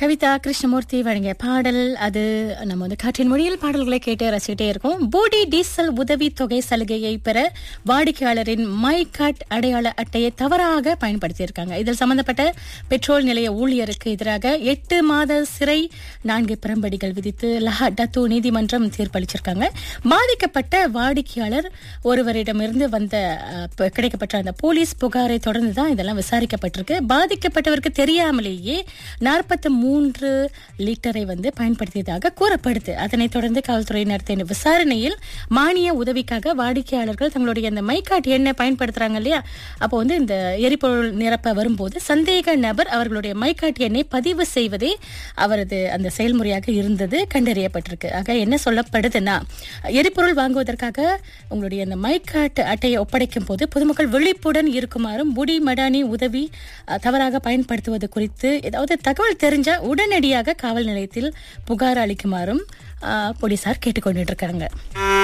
கவிதா கிருஷ்ணமூர்த்தி வழங்கிய பாடல் அது நம்ம வந்து காற்றின் மொழியில் பாடல்களை கேட்டு ரசிக்கிட்டே இருக்கோம் போடி டீசல் உதவி தொகை சலுகையை பெற வாடிக்கையாளரின் மை கார்ட் அடையாள அட்டையை தவறாக பயன்படுத்தியிருக்காங்க இதில் சம்பந்தப்பட்ட பெட்ரோல் நிலைய ஊழியருக்கு எதிராக எட்டு மாத சிறை நான்கு பிரம்படிகள் விதித்து லஹா டத்து நீதிமன்றம் தீர்ப்பளிச்சிருக்காங்க பாதிக்கப்பட்ட வாடிக்கையாளர் ஒருவரிடமிருந்து வந்த அஹ், ப- கிடைக்கப்பட்ட அந்த போலீஸ் புகாரை தொடர்ந்து தான் இதெல்லாம் விசாரிக்கப்பட்டிருக்கு பாதிக்கப்பட்டவருக்கு தெரியாமலேயே நாற்பத்தி மூன்று லிட்டரை வந்து பயன்படுத்தியதாக கூறப்படுது அதனைத் தொடர்ந்து காவல்துறை நடத்திய விசாரணையில் மானிய உதவிக்காக வாடிக்கையாளர்கள் தங்களுடைய அந்த மைகாட் எண்ணை பயன்படுத்துறாங்க இல்லையா அப்போ வந்து இந்த எரிபொருள் நிரப்ப வரும்போது சந்தேக நபர் அவர்களுடைய மைகாட் எண்ணை பதிவு செய்வதே அவரது அந்த செயல்முறையாக இருந்தது கண்டறியப்பட்டிருக்கு ஆக என்ன சொல்லப்படுதுன்னா எரிபொருள் வாங்குவதற்காக உங்களுடைய அந்த மைகாட் அட்டையை ஒப்படைக்கும் போது பொதுமக்கள் விழிப்புடன் இருக்குமாறும் புடி மடானி உதவி அஹ், தவறாக பயன்படுத்துவது குறித்து ஏதாவது தகவல் தெரிஞ்சா உடனடியாக காவல் நிலையத்தில் புகார் அளிக்குமாறும் அஹ், போலீசார் கேட்டுக்கொண்டுட்டு இருக்காங்க